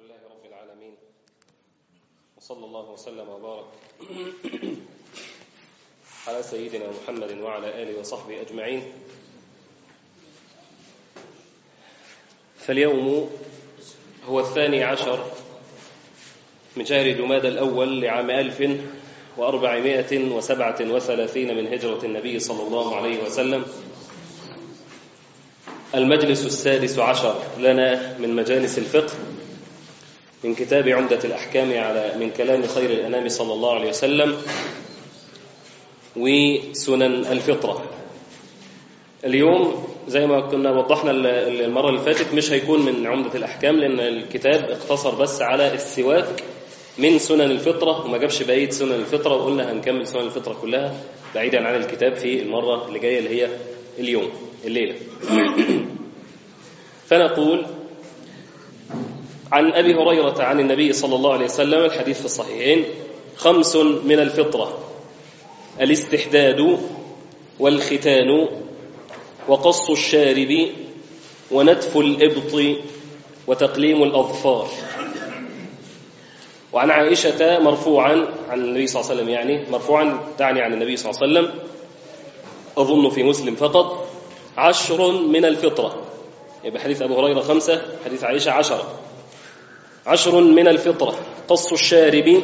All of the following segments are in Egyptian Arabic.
لله رب العالمين وصلى الله وسلم وبارك على سيدنا محمد وعلى آله وصحبه أجمعين فاليوم هو الثاني عشر من شهر جماد الأول لعام ألف وأربعمائة وسبعة وثلاثين من هجرة النبي صلى الله عليه وسلم المجلس السادس عشر لنا من مجالس الفقه من كتاب عمدة الأحكام على من كلام خير الأنام صلى الله عليه وسلم وسنن الفطرة اليوم زي ما كنا وضحنا المرة اللي فاتت مش هيكون من عمدة الأحكام لأن الكتاب اقتصر بس على السواك من سنن الفطرة وما جابش بقية سنن الفطرة وقلنا هنكمل سنن الفطرة كلها بعيدا عن الكتاب في المرة اللي جاية اللي هي اليوم الليلة فنقول عن أبي هريرة عن النبي صلى الله عليه وسلم الحديث في الصحيحين خمس من الفطرة الاستحداد والختان وقص الشارب ونتف الإبط وتقليم الأظفار وعن عائشة مرفوعا عن النبي صلى الله عليه وسلم يعني مرفوعا تعني عن النبي صلى الله عليه وسلم أظن في مسلم فقط عشر من الفطرة يبقى حديث أبو هريرة خمسة حديث عائشة عشرة عشر من الفطرة قص الشارب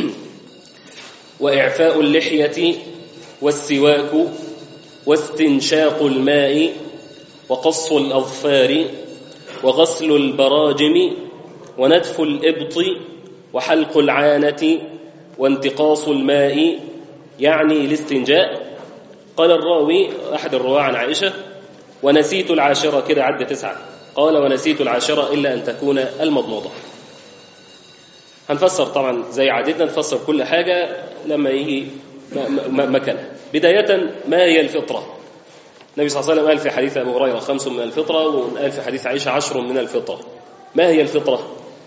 وإعفاء اللحية والسواك واستنشاق الماء وقص الأظفار وغسل البراجم ونتف الإبط وحلق العانة وانتقاص الماء يعني الاستنجاء قال الراوي أحد الرواة عن عائشة ونسيت العاشرة كده عد تسعة قال ونسيت العاشرة إلا أن تكون المضموضة هنفسر طبعا زي عادتنا نفسر كل حاجة لما يجي مكانها بداية ما هي الفطرة النبي صلى الله عليه وسلم قال في حديث أبو هريرة خمس من الفطرة وقال في حديث عائشة عشر من الفطرة ما هي الفطرة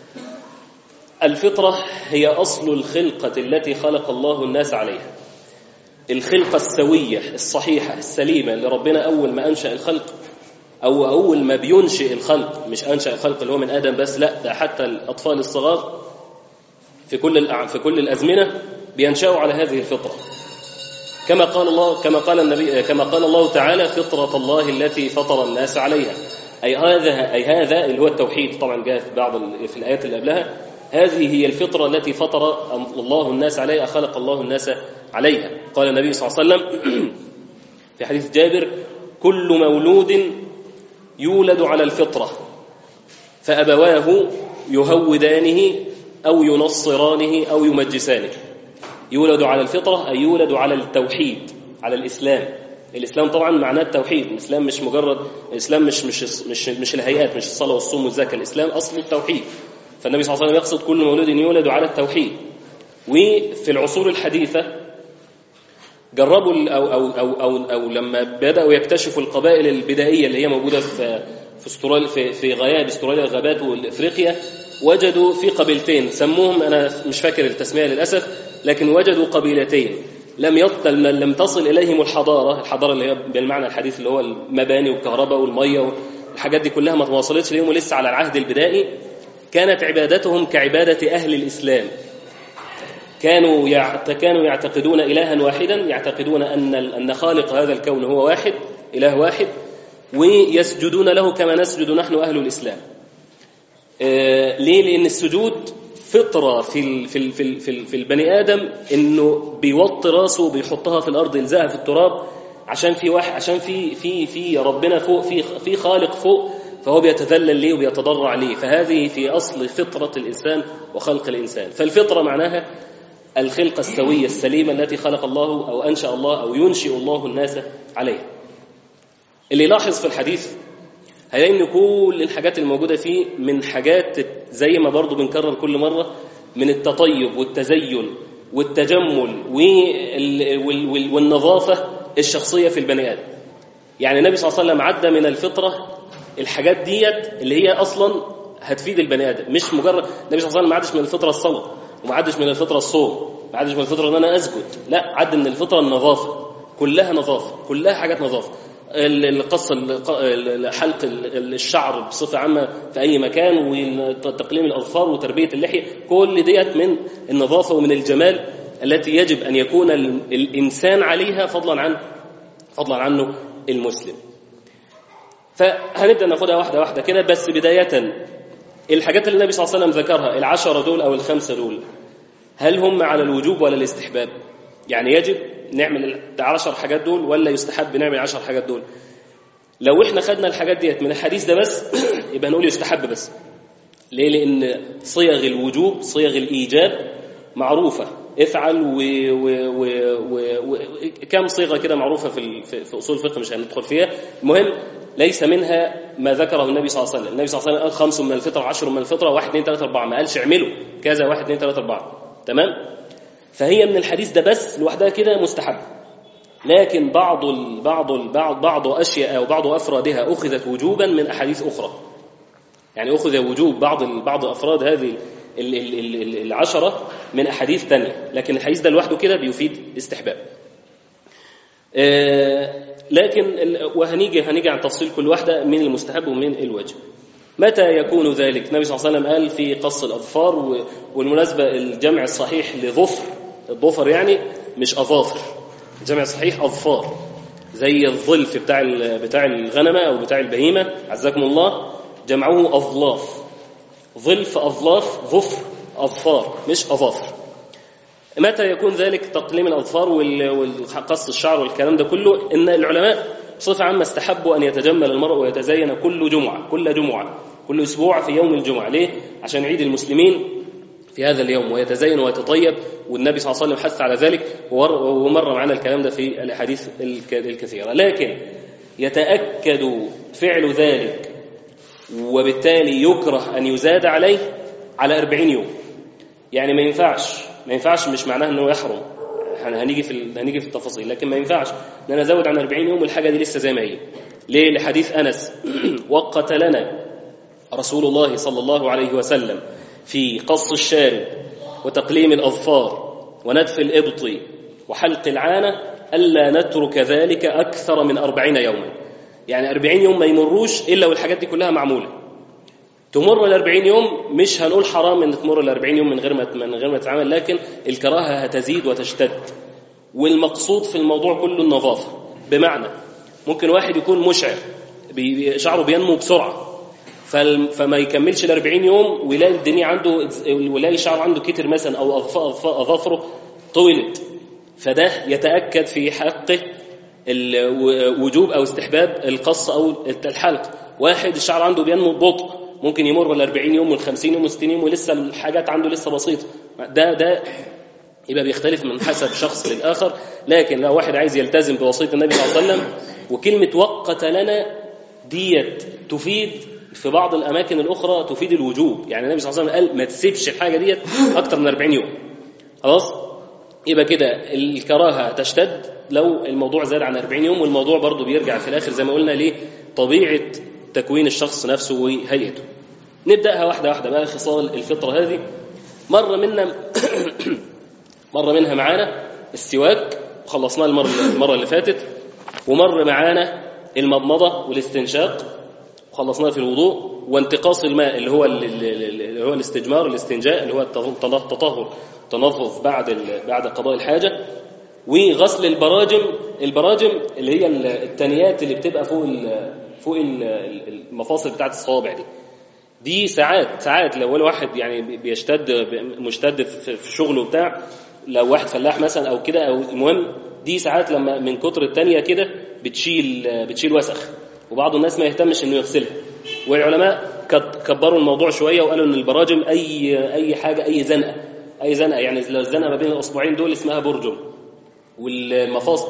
الفطرة هي أصل الخلقة التي خلق الله الناس عليها الخلقة السوية الصحيحة السليمة اللي ربنا أول ما أنشأ الخلق أو أول ما بينشئ الخلق مش أنشأ الخلق اللي هو من آدم بس لا ده حتى الأطفال الصغار في كل في كل الأزمنة بينشأوا على هذه الفطرة كما قال الله كما قال النبي كما قال الله تعالى فطرة الله التي فطر الناس عليها أي هذا أي هذا اللي هو التوحيد طبعا جاء في بعض في الآيات اللي قبلها هذه هي الفطرة التي فطر الله الناس عليها خلق الله الناس عليها قال النبي صلى الله عليه وسلم في حديث جابر كل مولود يولد على الفطرة فأبواه يهودانه أو ينصرانه أو يمجسانه يولد على الفطرة أي يولد على التوحيد على الإسلام الإسلام طبعا معناه التوحيد الإسلام مش مجرد الإسلام مش مش مش, مش الهيئات مش الصلاة والصوم والزكاة الإسلام أصل التوحيد فالنبي صلى الله عليه وسلم يقصد كل مولود يولد على التوحيد وفي العصور الحديثة جربوا أو, أو, أو, أو, أو لما بدأوا يكتشفوا القبائل البدائية اللي هي موجودة في في استراليا في, في غياب استراليا الغابات وافريقيا وجدوا في قبيلتين سموهم انا مش فاكر التسميه للاسف لكن وجدوا قبيلتين لم يطل لم تصل اليهم الحضاره الحضاره اللي هي بالمعنى الحديث اللي هو المباني والكهرباء والميه والحاجات دي كلها ما توصلتش ليهم لسه على العهد البدائي كانت عبادتهم كعباده اهل الاسلام كانوا كانوا يعتقدون الها واحدا يعتقدون ان ان خالق هذا الكون هو واحد اله واحد ويسجدون له كما نسجد نحن أهل الإسلام آه ليه؟ لأن السجود فطرة في ال في ال في ال في, ال في البني آدم إنه بيوطي راسه وبيحطها في الأرض يلزقها في التراب عشان في واحد عشان في في في ربنا فوق في في خالق فوق فهو بيتذلل ليه وبيتضرع ليه فهذه في أصل فطرة الإنسان وخلق الإنسان فالفطرة معناها الخلقة السوية السليمة التي خلق الله أو أنشأ الله أو ينشئ الله الناس عليها اللي يلاحظ في الحديث هيلاقي ان كل الحاجات الموجوده فيه من حاجات زي ما برضو بنكرر كل مره من التطيب والتزين والتجمل والنظافه الشخصيه في البني ادم. يعني النبي صلى الله عليه وسلم عدى من الفطره الحاجات ديت اللي هي اصلا هتفيد البني ادم مش مجرد النبي صلى الله عليه وسلم ما عدش من الفطره الصلاه وما عدش من الفطره الصوم ما عدش من الفطره ان انا اسجد لا عد من الفطره النظافه كلها نظافه كلها حاجات نظافه القص حلق الشعر بصفة عامة في أي مكان وتقليم الأظفار وتربية اللحية كل ديت من النظافة ومن الجمال التي يجب أن يكون الإنسان عليها فضلا عن فضلا عنه المسلم فهنبدأ ناخدها واحدة واحدة كده بس بداية الحاجات اللي النبي صلى الله عليه وسلم ذكرها العشرة دول أو الخمسة دول هل هم على الوجوب ولا الاستحباب يعني يجب نعمل العشر حاجات دول ولا يستحب نعمل العشر حاجات دول لو احنا خدنا الحاجات ديت من الحديث ده بس يبقى نقول يستحب بس ليه لان صيغ الوجوب صيغ الايجاب معروفه افعل و, و... و... و... و... كم صيغه كده معروفه في في اصول الفقه مش هندخل فيها المهم ليس منها ما ذكره النبي صلى الله عليه وسلم النبي صلى الله عليه وسلم قال خمس من الفطره عشر من الفطره واحد اثنين ثلاثه اربعه ما قالش اعملوا كذا واحد اثنين ثلاثه اربعه تمام فهي من الحديث ده بس لوحدها كده مستحب لكن بعض ال بعض ال بعض بعض اشياء او بعض افرادها اخذت وجوبا من احاديث اخرى يعني اخذ وجوب بعض بعض افراد هذه العشره من احاديث ثانيه لكن الحديث ده لوحده كده بيفيد استحباب لكن وهنيجي هنيجي عن تفصيل كل واحده من المستحب ومن الواجب متى يكون ذلك النبي صلى الله عليه وسلم قال في قص الأظفار والمناسبة الجمع الصحيح لظفر الظفر يعني مش أظافر الجمع الصحيح أظفار زي الظلف بتاع بتاع الغنمة أو بتاع البهيمة عزكم الله جمعوه أظلاف ظلف أظلاف ظفر أظفار مش أظافر متى يكون ذلك تقليم الأظفار والقص الشعر والكلام ده كله إن العلماء بصفة عامة استحبوا أن يتجمل المرء ويتزين كل جمعة كل جمعة كل أسبوع في يوم الجمعة ليه؟ عشان عيد المسلمين في هذا اليوم ويتزين ويتطيب والنبي صلى الله عليه وسلم حث على ذلك ومر معنا الكلام ده في الأحاديث الكثيرة لكن يتأكد فعل ذلك وبالتالي يكره أن يزاد عليه على أربعين يوم يعني ما ينفعش ما ينفعش مش معناه أنه يحرم هنيجي في هنيجي في التفاصيل لكن ما ينفعش ان انا ازود عن 40 يوم والحاجه دي لسه زي ما هي ليه لحديث انس وقت لنا رسول الله صلى الله عليه وسلم في قص الشارب وتقليم الاظفار ونتف الابط وحلق العانه الا نترك ذلك اكثر من أربعين يوما يعني أربعين يوم ما يمروش الا والحاجات دي كلها معموله تمر ال 40 يوم مش هنقول حرام ان تمر ال 40 يوم من غير ما من غير ما تتعامل لكن الكراهه هتزيد وتشتد والمقصود في الموضوع كله النظافه بمعنى ممكن واحد يكون مشعر شعره بينمو بسرعه فما يكملش ال 40 يوم ويلاقي الدنيا عنده ويلاقي شعره عنده كتر مثلا او اظافره طولت فده يتاكد في حقه وجوب او استحباب القص او الحلق واحد الشعر عنده بينمو ببطء ممكن يمر ال 40 يوم وال 50 يوم وال 60 يوم ولسه الحاجات عنده لسه بسيطه ده ده يبقى بيختلف من حسب شخص للاخر لكن لو واحد عايز يلتزم بوصيه النبي صلى الله عليه وسلم وكلمه وقت لنا ديت تفيد في بعض الاماكن الاخرى تفيد الوجوب يعني النبي صلى الله عليه وسلم قال ما تسيبش الحاجه ديت اكتر من 40 يوم خلاص يبقى كده الكراهه تشتد لو الموضوع زاد عن 40 يوم والموضوع برضه بيرجع في الاخر زي ما قلنا ليه طبيعه تكوين الشخص نفسه وهيئته نبداها واحده واحده بقى خصال الفطره هذه مر منا مر منها معانا السواك وخلصناه المره المره اللي فاتت ومر معانا المضمضه والاستنشاق وخلصناه في الوضوء وانتقاص الماء اللي هو اللي هو الاستجمار الاستنجاء اللي هو التطهر التنظف بعد بعد قضاء الحاجه وغسل البراجم البراجم اللي هي التنيات اللي بتبقى فوق فوق المفاصل بتاعت الصوابع دي دي ساعات ساعات لو واحد يعني بيشتد مشتد في شغله بتاع لو واحد فلاح مثلا او كده او المهم دي ساعات لما من كتر التانية كده بتشيل بتشيل وسخ وبعض الناس ما يهتمش انه يغسلها والعلماء كبروا الموضوع شويه وقالوا ان البراجم اي اي حاجه اي زنقه اي زنقه يعني لو الزنقه ما بين الاصبعين دول اسمها برجم والمفاصل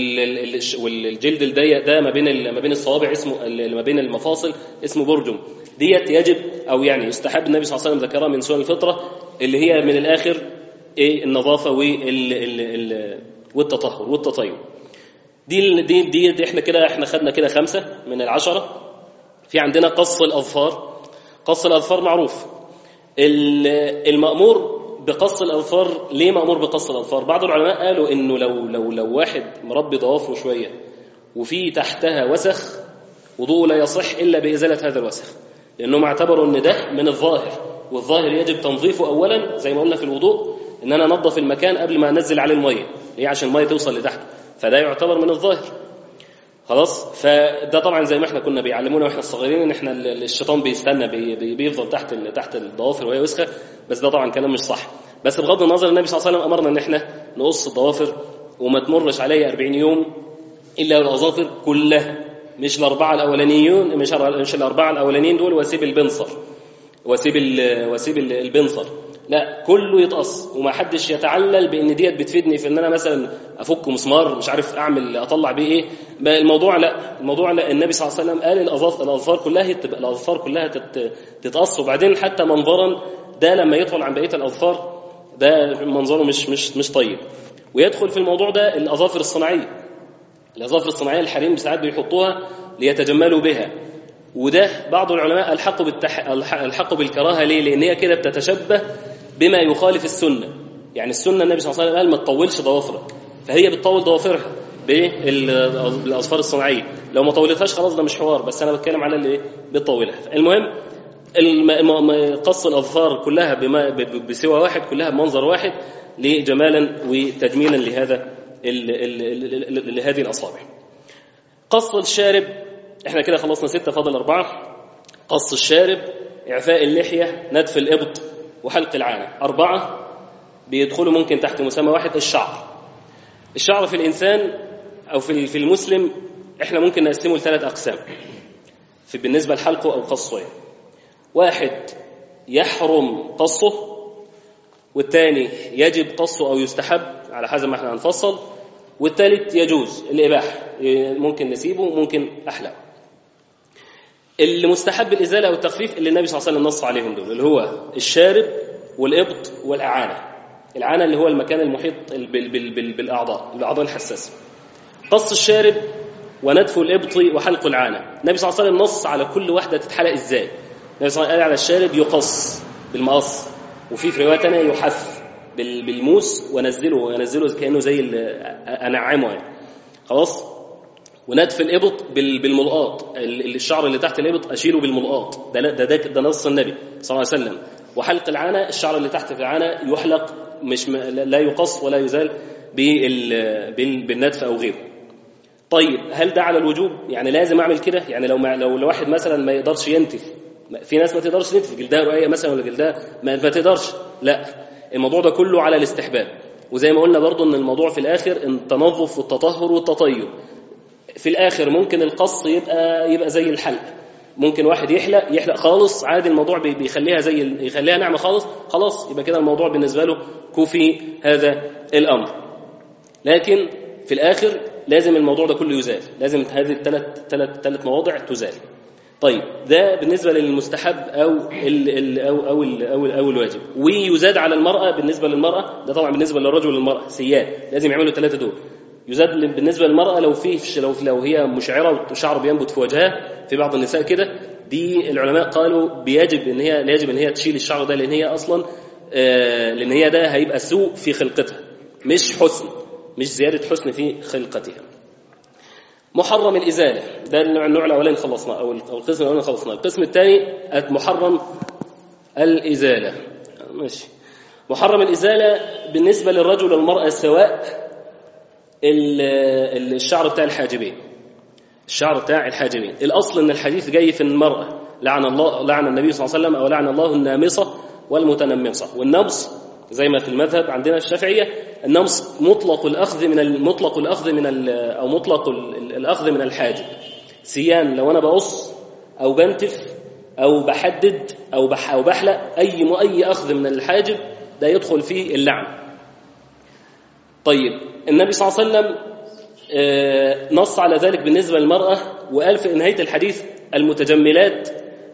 والجلد الضيق ده ما بين ما بين الصوابع اسمه ما بين المفاصل اسمه برجم ديت يجب او يعني يستحب النبي صلى الله عليه وسلم ذكرها من سنن الفطره اللي هي من الاخر ايه النظافه وال والتطهر والتطيب دي دي دي, دي احنا كده احنا خدنا كده خمسه من العشره في عندنا قص الاظفار قص الاظفار معروف المأمور بقص الاظفار ليه مأمور بقص الاظفار بعض العلماء قالوا انه لو لو لو واحد مربي ضوافره شويه وفي تحتها وسخ وضوء لا يصح إلا بإزالة هذا الوسخ لأنهم اعتبروا أن ده من الظاهر والظاهر يجب تنظيفه أولا زي ما قلنا في الوضوء إن أنا أنظف المكان قبل ما أنزل عليه المية ليه عشان المية توصل لتحت فده يعتبر من الظاهر خلاص فده طبعا زي ما احنا كنا بيعلمونا واحنا صغيرين ان احنا الشيطان بيستنى بي بي بيفضل تحت تحت الضوافر وهي وسخه بس ده طبعا كلام مش صح بس بغض النظر النبي صلى الله عليه وسلم امرنا ان احنا نقص الضوافر وما تمرش عليا 40 يوم الا والاظافر كلها مش الاربعه الاولانيون مش مش الاربعه الاولانيين دول واسيب البنصر واسيب واسيب البنصر لا كله يتقص وما حدش يتعلل بان ديت بتفيدني في ان انا مثلا افك مسمار مش عارف اعمل اطلع بيه ايه الموضوع لا الموضوع لا النبي صلى الله عليه وسلم قال الاظافر الاظفار كلها تبقى الاظفار كلها تتقص وبعدين حتى منظرا ده لما يدخل عن بقيه الاظفار ده منظره مش مش مش طيب ويدخل في الموضوع ده الاظافر الصناعيه الاظافر الصناعيه الحريم ساعات بيحطوها ليتجملوا بها وده بعض العلماء الحقوا بالتح... الحقوا بالكراهه ليه؟ لان هي كده بتتشبه بما يخالف السنه يعني السنه النبي صلى الله عليه وسلم قال ما تطولش ضوافرك فهي بتطول ضوافرها بالاظفار الصناعيه لو ما طولتهاش خلاص ده مش حوار بس انا بتكلم على اللي بتطولها المهم قص الاظفار كلها بما بسوى واحد كلها بمنظر واحد لجمالا وتجميلا لهذا لهذه الاصابع قص الشارب احنا كده خلصنا ستة فاضل أربعة قص الشارب إعفاء اللحية ندف الإبط وحلق العانة أربعة بيدخلوا ممكن تحت مسمى واحد الشعر الشعر في الإنسان أو في في المسلم احنا ممكن نقسمه لثلاث أقسام في بالنسبة لحلقه أو قصه يعني. واحد يحرم قصه والثاني يجب قصه أو يستحب على حسب ما احنا هنفصل والثالث يجوز الإباحة ممكن نسيبه ممكن أحلقه المستحب الإزالة والتخفيف اللي النبي صلى الله عليه وسلم نص عليهم دول اللي هو الشارب والإبط والأعانة العانة اللي هو المكان المحيط بال بال بال بالأعضاء الأعضاء الحساسة قص الشارب ونتف الإبط وحلق العانة النبي صلى الله عليه وسلم نص على كل واحدة تتحلق إزاي النبي صلى الله عليه وسلم قال على الشارب يقص بالمقص وفي في رواية ثانية يحف بالموس ونزله ونزله كأنه زي أنعمه يعني خلاص ونتف الإبط بالملقاط الشعر اللي تحت الإبط أشيله بالملقاط ده ده ده, ده نص النبي صلى الله عليه وسلم وحلق العانة الشعر اللي تحت في العانة يحلق مش لا يقص ولا يزال بالنتف أو غيره طيب هل ده على الوجوب يعني لازم أعمل كده يعني لو لو الواحد مثلا ما يقدرش ينتف في ناس ما تقدرش تنتف جلدها رقيقة مثلا ولا جلدها ما, ما تقدرش لا الموضوع ده كله على الاستحباب وزي ما قلنا برضو ان الموضوع في الاخر التنظف والتطهر والتطيب في الاخر ممكن القص يبقى يبقى زي الحلق ممكن واحد يحلق يحلق خالص عادي الموضوع بيخليها زي يخليها ناعمه خالص خلاص يبقى كده الموضوع بالنسبه له كوفي هذا الامر لكن في الاخر لازم الموضوع ده كله يزال لازم هذه الثلاث ثلاث ثلاث مواضع تزال طيب ده بالنسبه للمستحب او ال ال او او ال او, ال أو الواجب ويزاد على المراه بالنسبه للمراه ده طبعا بالنسبه للرجل والمراه سيان لازم يعملوا الثلاثه دول يزاد بالنسبه للمراه لو في لو لو هي مشعره وشعر بينبت في وجهها في بعض النساء كده دي العلماء قالوا بيجب ان هي يجب ان هي تشيل الشعر ده لان هي اصلا آه لان هي ده هيبقى سوء في خلقتها مش حسن مش زياده حسن في خلقتها محرم الازاله ده النوع الاولاني خلصناه او القسم الاولاني خلصناه القسم الثاني محرم الازاله ماشي محرم الازاله بالنسبه للرجل والمراه سواء الشعر بتاع الحاجبين الشعر بتاع الحاجبين الاصل ان الحديث جاي في المراه لعن الله لعن النبي صلى الله عليه وسلم او لعن الله النامصه والمتنمصه والنمص زي ما في المذهب عندنا الشافعيه النمص مطلق الاخذ من مطلق الاخذ من او مطلق الاخذ من الحاجب سيان لو انا بقص او بنتف او بحدد او بح او بحلق اي اي اخذ من الحاجب ده يدخل فيه اللعن طيب النبي صلى الله عليه وسلم نص على ذلك بالنسبة للمرأة وقال في نهاية الحديث المتجملات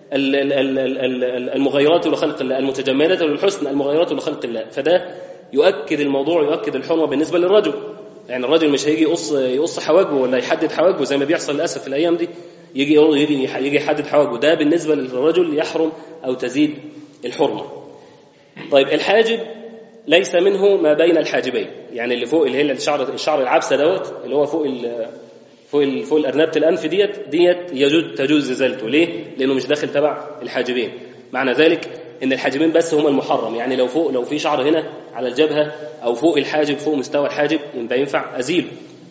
المغيرات لخلق الله المتجملات للحسن المغيرات لخلق الله فده يؤكد الموضوع يؤكد الحرمة بالنسبة للرجل يعني الرجل مش هيجي يقص يقص حواجبه ولا يحدد حواجبه زي ما بيحصل للاسف في الايام دي يجي يجي يجي يحدد حواجبه ده بالنسبه للرجل يحرم او تزيد الحرمه طيب الحاجب ليس منه ما بين الحاجبين يعني اللي فوق اللي هي الشعر الشعر العبسه دوت اللي هو فوق فوق ال- فوق الارنبه الانف ديت ديت يجوز تجوز ازالته ليه لانه مش داخل تبع الحاجبين معنى ذلك ان الحاجبين بس هم المحرم يعني لو فوق لو في شعر هنا على الجبهه او فوق الحاجب فوق مستوى الحاجب يبقى ينفع ازيله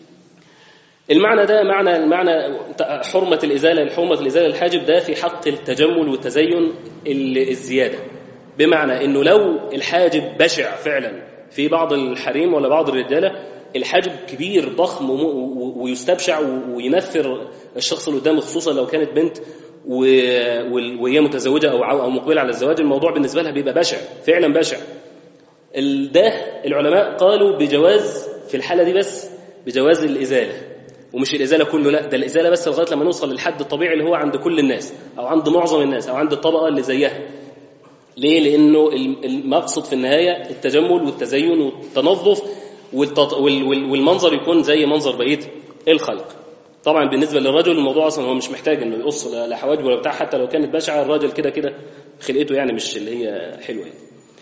المعنى ده معنى المعنى حرمة الإزالة حرمة الإزالة الحاجب ده في حق التجمل والتزين ال- الزيادة بمعنى إنه لو الحاجب بشع فعلا في بعض الحريم ولا بعض الرجالة الحاجب كبير ضخم وم- و- ويستبشع و- وينفر الشخص اللي قدامه خصوصا لو كانت بنت و- وال- وهي متزوجة أو أو مقبلة على الزواج الموضوع بالنسبة لها بيبقى بشع فعلا بشع ال- ده العلماء قالوا بجواز في الحالة دي بس بجواز الإزالة ومش الإزالة كله لا ده الإزالة بس لغاية لما نوصل للحد الطبيعي اللي هو عند كل الناس أو عند معظم الناس أو عند الطبقة اللي زيها ليه؟ لأنه الم- المقصد في النهاية التجمل والتزين والتنظف والتط... وال... وال... والمنظر يكون زي منظر بقية الخلق طبعا بالنسبة للرجل الموضوع أصلا هو مش محتاج إنه يقص لا لا حواجب ولا بتاع حتى لو كانت بشعة الراجل كده كده خلقته يعني مش اللي هي حلوة يعني.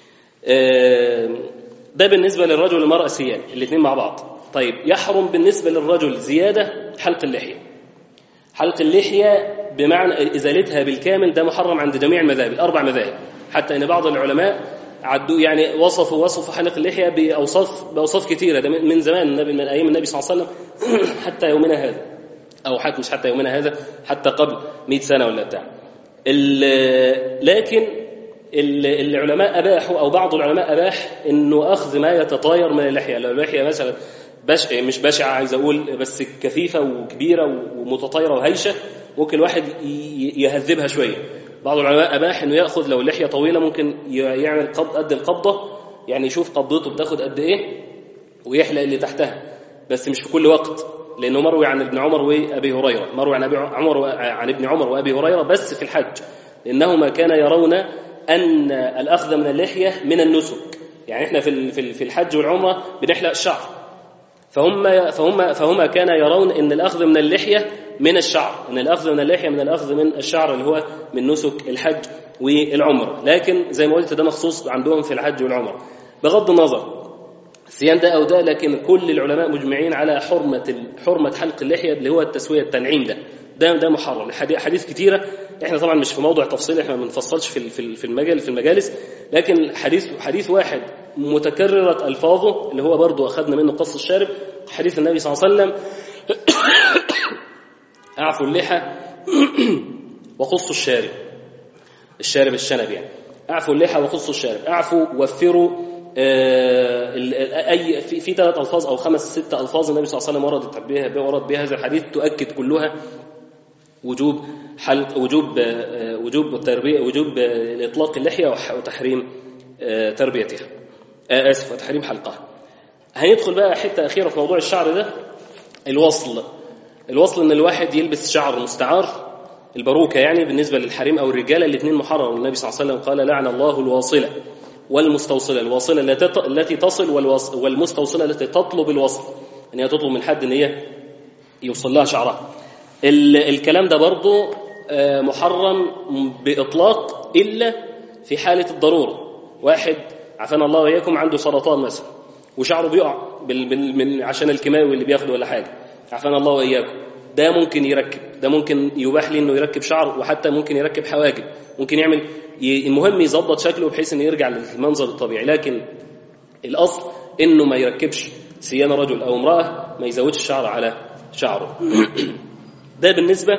آه، ده بالنسبة للرجل والمرأة سيان الاثنين مع بعض طيب يحرم بالنسبة للرجل زيادة حلق اللحية حلق اللحية بمعنى إزالتها بالكامل ده محرم عند جميع المذاهب الأربع مذاهب حتى إن بعض العلماء عدوا يعني وصفوا وصفوا حلق اللحية بأوصاف بأوصاف كثيرة ده من من زمان النبي من أيام النبي صلى الله عليه وسلم حتى يومنا هذا أو حتى مش حتى يومنا هذا حتى قبل 100 سنة ولا بتاع ال- لكن ال- العلماء أباحوا أو بعض العلماء أباح إنه أخذ ما يتطاير من اللحية لو اللحية مثلا بش مش بشعة عايز أقول بس كثيفة وكبيرة ومتطايرة وهيشة ممكن الواحد ي- يهذبها شوية بعض العلماء أباح إنه يأخذ لو اللحية طويلة ممكن ي- يعمل قبض قد القبضة يعني يشوف قبضته بتاخد قد إيه ويحلق اللي تحتها بس مش في كل وقت لانه مروي عن ابن عمر وابي هريره مروي عن ابي عمر و- عن ابن عمر وابي هريره بس في الحج لانهما كانا يرون ان الاخذ من اللحيه من النسك يعني احنا في ال- في ال- في الحج والعمره بنحلق الشعر فهم فهم فهما كانا يرون ان الاخذ من اللحيه من الشعر ان الاخذ من اللحيه من الاخذ من الشعر اللي هو من نسك الحج والعمره لكن زي ما قلت ده مخصوص عندهم في الحج والعمره بغض النظر السيان ده او ده لكن كل العلماء مجمعين على حرمه ال- حرمه حلق اللحيه اللي هو التسويه التنعيم ده ده ده محرم الحدي- حديث كتيره احنا طبعا مش في موضوع تفصيل احنا ما بنفصلش في ال- في ال- في المجال في المجالس لكن حديث حديث واحد متكرره الفاظه اللي هو برضه اخذنا منه قص الشارب حديث النبي صلى الله عليه وسلم اعفوا اللحى وقصوا الشارب الشارب الشنب يعني اعفوا اللحى وقصوا الشارب اعفوا وفروا آه، ال- ال- اي في, في ثلاث الفاظ او خمس ست الفاظ النبي صلى الله عليه وسلم وردت بها ورد بها هذا الحديث تؤكد كلها وجوب حلق وجوب آه، وجوب التربيه وجوب آه، اطلاق اللحيه وح- وتحريم آه، تربيتها آه، اسف وتحريم حلقها هندخل بقى حته اخيره في موضوع الشعر ده الوصل الوصل ان الواحد يلبس شعر مستعار الباروكه يعني بالنسبه للحريم او الرجاله الاثنين محرم النبي صلى الله عليه وسلم قال لعن الله الواصله والمستوصله الواصله التي ت- التي تصل والوص- والمستوصله التي تطلب الوصل ان هي تطلب من حد ان هي يوصل لها شعرها ال- الكلام ده برضه آه، محرم باطلاق الا في حاله الضروره واحد عافانا الله واياكم عنده سرطان مثلا وشعره بيقع بال- بال- من عشان الكيماوي اللي بياخده ولا حاجه عافانا الله واياكم ده ممكن يركب ده ممكن يباح لي انه يركب شعر وحتى ممكن يركب حواجب ممكن يعمل ي- المهم يظبط شكله بحيث انه يرجع للمنظر الطبيعي لكن الاصل انه ما يركبش سيان رجل او امراه ما يزودش الشعر على شعره ده بالنسبه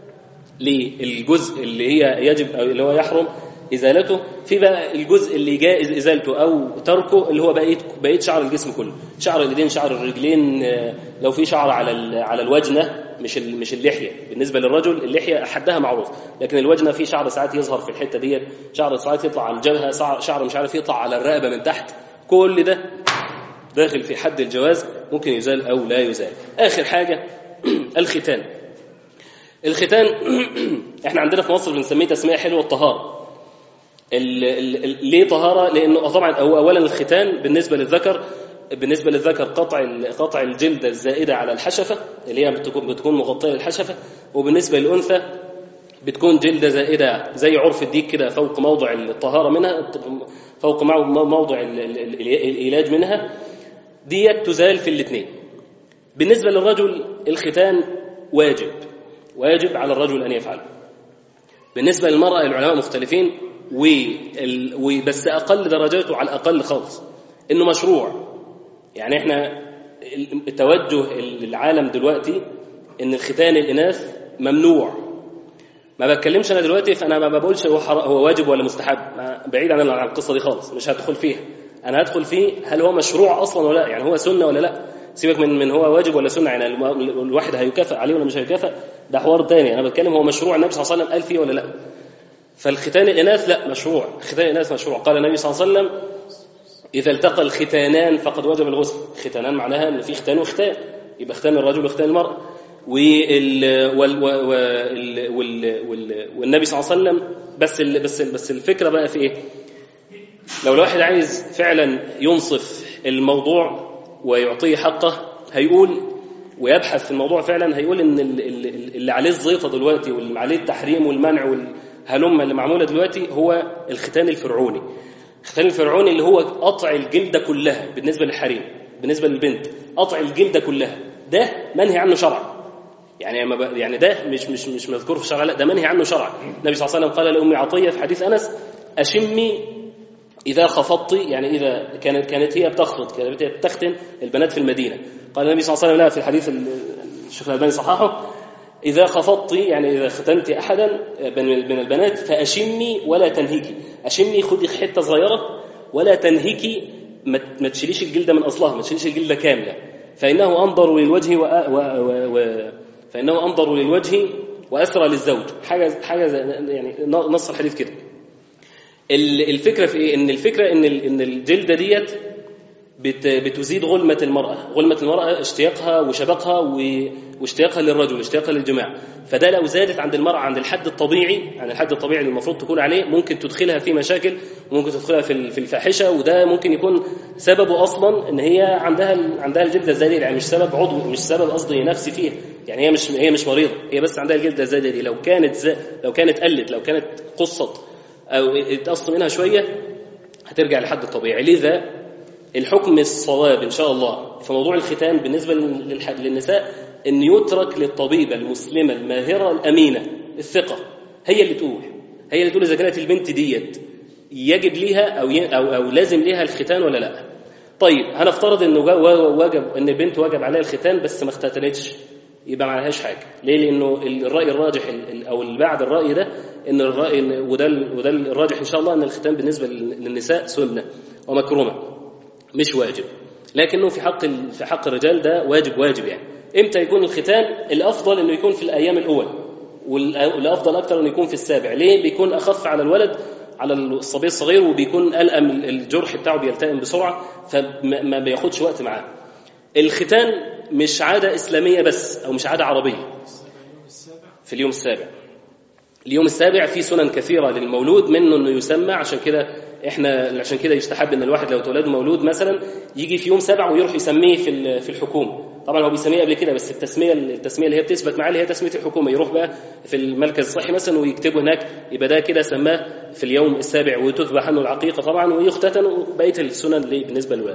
للجزء اللي هي يجب أو اللي هو يحرم ازالته في بقى الجزء اللي جائز ازالته او تركه اللي هو بقيه بقيه شعر الجسم كله شعر الايدين شعر الرجلين آه، لو في شعر على ال- على الوجنه مش ال- مش اللحيه بالنسبه للرجل اللحيه حدها معروف لكن الوجنه في شعر ساعات يظهر في الحته ديت شعر ساعات يطلع على الجبهه شعر شعر مش عارف يطلع على الرقبه من تحت كل ده داخل في حد الجواز ممكن يزال او لا يزال اخر حاجه الختان الختان احنا عندنا في مصر بنسميه تسميه حلوه الطهاره ال ال ال ليه طهاره لانه طبعا هو اولا الختان بالنسبه للذكر بالنسبه للذكر قطع ال- قطع الجلده الزائده على الحشفه اللي هي بتكون بتكون مغطيه للحشفه وبالنسبه للانثى بتكون جلده زائده زي عرف الديك كده فوق موضع الطهاره منها فوق مو- موضع ال- ال- ال- العلاج منها ديت تزال في الاثنين بالنسبه للرجل الختان واجب واجب على الرجل أن يفعله بالنسبة للمرأة العلماء مختلفين وبس أقل درجاته على الأقل خالص إنه مشروع يعني إحنا التوجه العالم دلوقتي إن الختان الإناث ممنوع ما بتكلمش أنا دلوقتي فأنا ما بقولش هو, هو واجب ولا مستحب بعيد عن القصة دي خالص مش هدخل فيها أنا هدخل فيه هل هو مشروع أصلا ولا لا يعني هو سنة ولا لا سيبك من من هو واجب ولا سنة يعني الواحد هيكافئ عليه ولا مش هيكافئ ده حوار تاني أنا بتكلم هو مشروع النبي صلى الله عليه وسلم قال فيه ولا لا فالختان الإناث لا مشروع ختان الإناث مشروع قال النبي صلى الله عليه وسلم إذا التقى الختانان فقد وجب الغسل ختانان معناها أن في ختان وختان يبقى ختان الرجل وختان المرأة وال وال وال وال والنبي صلى الله عليه وسلم بس ال بس ال بس الفكرة بقى في إيه؟ لو الواحد عايز فعلا ينصف الموضوع ويعطيه حقه هيقول ويبحث في الموضوع فعلا هيقول ان اللي عليه الزيطه دلوقتي واللي عليه التحريم والمنع والهلمه اللي معموله دلوقتي هو الختان الفرعوني الختان الفرعوني اللي هو قطع الجلده كلها بالنسبه للحريم بالنسبه للبنت قطع الجلده كلها ده منهي عنه شرعا يعني يعني ده مش مش مش مذكور في الشرع لا ده منهي عنه شرعا النبي صلى الله عليه وسلم قال لام عطيه في حديث انس اشمي إذا خفضت يعني إذا كانت كانت هي بتخفض كانت هي بتختن البنات في المدينة قال النبي صلى الله عليه وسلم في الحديث الشيخ الألباني صححه إذا خفضت يعني إذا ختنت أحدا من البنات فأشمي ولا تنهكي أشمي خدي حتة صغيرة ولا تنهكي ما تشيليش الجلدة من أصلها ما تشيليش الجلدة كاملة فإنه أنظر للوجه و... و... و... و... فإنه أنظر للوجه وأسرى للزوج حاجة حاجة يعني نص الحديث كده الفكرة في إيه؟ إن الفكرة إن إن الجلدة ديت بتزيد غلمة المرأة غلمة المرأة اشتياقها وشبقها واشتياقها للرجل اشتياقها للجماع فده لو زادت عند المرأة عند الحد الطبيعي عن الحد الطبيعي اللي المفروض تكون عليه ممكن تدخلها في مشاكل وممكن تدخلها في في الفاحشة وده ممكن يكون سببه أصلا إن هي عندها عندها الجلدة الزايدة يعني مش سبب عضوي مش سبب قصدي نفسي فيها يعني هي مش هي مش مريضة هي بس عندها الجلدة الزايدة دي لو كانت زي لو كانت قلت لو كانت قصت أو اتقص منها شوية هترجع لحد الطبيعي لذا الحكم الصواب إن شاء الله في موضوع الختان بالنسبة للنساء أن يترك للطبيبة المسلمة الماهرة الأمينة الثقة هي اللي تقول هي اللي تقول إذا كانت البنت ديت يجب ليها أو, أو, أو لازم ليها الختان ولا لا طيب هنفترض انه وجب ان البنت وجب عليها الختان بس ما اختتنتش يبقى ما عليهاش حاجه ليه لانه الراي الراجح او اللي بعد الراي ده ان الراي وده وده الراجح ان شاء الله ان الختان بالنسبه للنساء سنه ومكرومه مش واجب لكنه في حق في حق الرجال ده واجب واجب يعني امتى يكون الختان الافضل انه يكون في الايام الاول والافضل اكثر انه يكون في السابع ليه بيكون اخف على الولد على الصبي الصغير وبيكون ألأم الجرح بتاعه بيلتئم بسرعه فما بياخدش وقت معاه الختان مش عاده اسلاميه بس او مش عاده عربيه في اليوم السابع اليوم السابع في سنن كثيره للمولود منه انه يسمى عشان كده احنا عشان كده يستحب ان الواحد لو اتولد مولود مثلا يجي في يوم سبع ويروح يسميه في في الحكومه طبعا هو بيسميه قبل كده بس التسميه التسميه اللي هي بتثبت معاه اللي هي تسميه الحكومه يروح بقى في المركز الصحي مثلا ويكتبه هناك يبقى ده كده سماه في اليوم السابع وتذبح عنه العقيقه طبعا ويختتن وبقيه السنن اللي بالنسبه للولد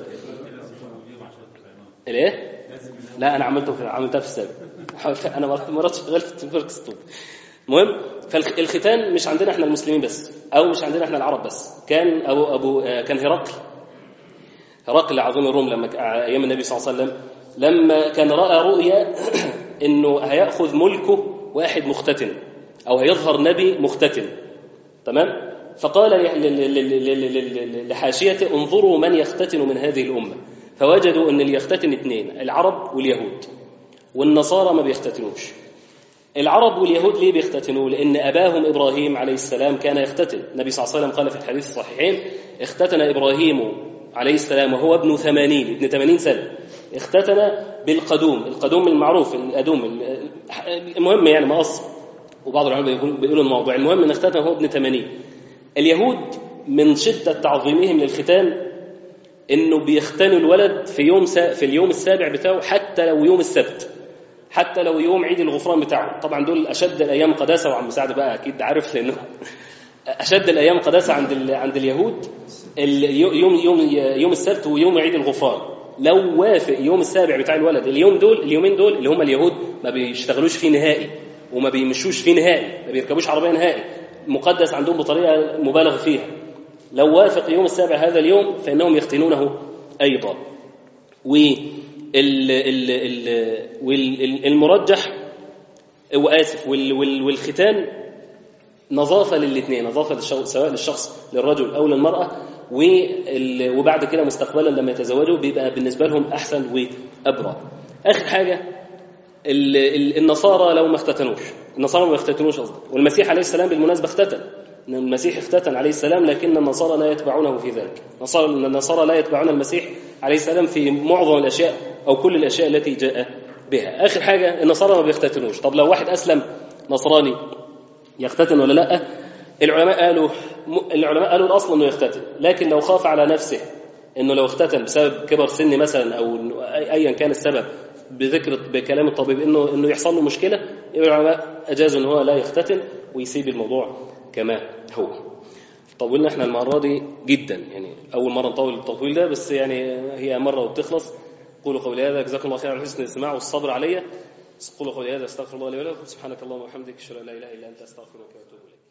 الايه لا انا عملته في عملتها في السابع انا مرات شغلت في مركز الطب المهم فالختان مش عندنا احنا المسلمين بس او مش عندنا احنا العرب بس كان ابو ابو كان هرقل هرقل عظيم الروم لما ايام النبي صلى الله عليه وسلم لما كان راى رؤيا انه هياخذ ملكه واحد مختتن او هيظهر نبي مختتن تمام فقال لحاشيته انظروا من يختتن من هذه الامه فوجدوا ان اللي يختتن اثنين العرب واليهود والنصارى ما بيختتنوش العرب واليهود ليه بيختتنوا لأن أباهم إبراهيم عليه السلام كان يختتن النبي صلى الله عليه وسلم قال في الحديث الصحيحين اختتن إبراهيم عليه السلام وهو ابن ثمانين ابن ثمانين سنة اختتن بالقدوم القدوم المعروف الأدوم المهم يعني مقص وبعض العلماء بيقولوا الموضوع المهم ان اختتن هو ابن ثمانين اليهود من شدة تعظيمهم للختان انه بيختنوا الولد في يوم سا في اليوم السابع بتاعه حتى لو يوم السبت حتى لو يوم عيد الغفران بتاعه طبعا دول اشد الايام قداسه وعم سعد بقى اكيد عارف لانه اشد الايام قداسه عند عند اليهود يوم يوم يوم السبت ويوم عيد الغفران لو وافق يوم السابع بتاع الولد اليوم دول اليومين دول اللي هم اليهود ما بيشتغلوش فيه نهائي وما بيمشوش فيه نهائي ما بيركبوش عربيه نهائي مقدس عندهم بطريقه مبالغ فيها لو وافق يوم السابع هذا اليوم فانهم يختنونه ايضا والمرجح واسف والختان نظافه للاثنين نظافه للشخص سواء للشخص للرجل او للمراه وبعد كده مستقبلا لما يتزوجوا بيبقى بالنسبه لهم احسن وابرى اخر حاجه النصارى لو ما اختتنوش النصارى ما اختتنوش قصدي والمسيح عليه السلام بالمناسبه اختتن المسيح اختتن عليه السلام لكن النصارى لا يتبعونه في ذلك النصارى لا يتبعون المسيح عليه السلام في معظم الاشياء او كل الاشياء التي جاء بها اخر حاجه النصارى ما بيختتنوش طب لو واحد اسلم نصراني يختتن ولا لا العلماء قالوا العلماء قالوا الاصل انه يختتن لكن لو خاف على نفسه انه لو اختتن بسبب كبر سن مثلا او ايا كان السبب بذكر بكلام الطبيب انه انه يحصل له مشكله يبقى العلماء اجازوا ان هو لا يختتن ويسيب الموضوع كما هو طولنا احنا المره دي جدا يعني اول مره نطول التطويل ده بس يعني هي مره وبتخلص قولوا قولي هذا جزاكم الله خير على حسن الاستماع والصبر عليا قولوا قولي هذا استغفر الله لي ولكم سبحانك اللهم وبحمدك اشهد ان لا اله الا انت استغفرك واتوب اليك